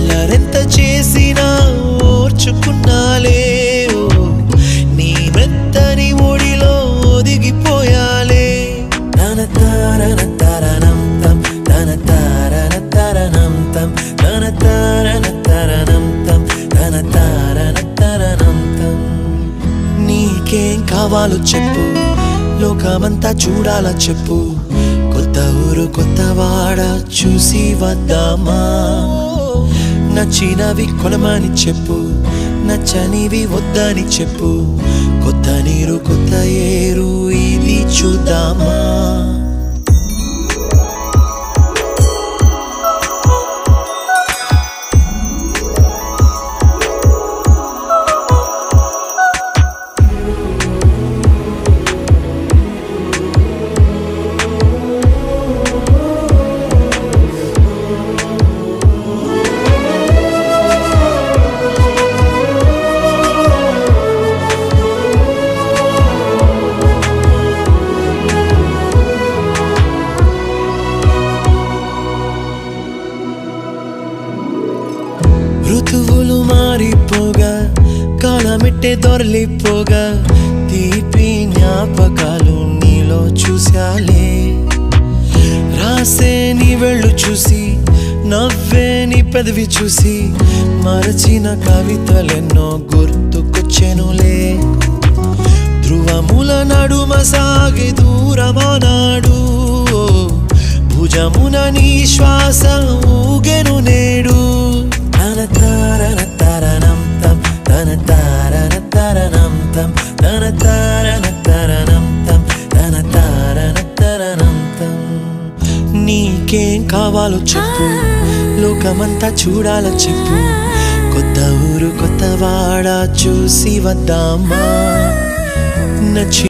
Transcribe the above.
అల్లరెంత చేసినా ఓర్చుకున్నాలే ఓ, నీ మెత్తని ఒడిలో ఒదిగిపోయాలే తన తారన తరణం తం తన తారన తరణం తం తన తారన తరణం తం తన తారన తరణం తం నీకేం కావాలో చెప్పు లోకమంతా చూడాలా చెప్పు కొత్త ఊరు కొత్త వాడ చూసి వద్దామా నచ్చినవి కొనమని చెప్పు నచ్చనివి వద్దని చెప్పు కొత్త నీరు కొత్త ఏరు ఇది చూద్దామా ఋతువులు మారిపోగా కాలమిట్టే దొరలిపోగా తీపి జ్ఞాపకాలు నీలో చూశాలే రాసే నీ వెళ్ళు చూసి నవ్వే నీ పెదవి చూసి మరచిన కవితలెన్నో గుర్తుకొచ్చెనులే ధ్రువముల నడుమ సాగి దూరమానాడు భుజమున నీ శ్వాస ఊగెను నేడు తన తారన తరణం తం తన తారన తరణం తం తన తారన తరణం తం తన తారన తరణం తం నీకేం కావాలో చెప్పు లోకమంతా చూడాల చెప్పు కొత్త ఊరు కొత్త వాడ చూసి వద్దామా నచ్చి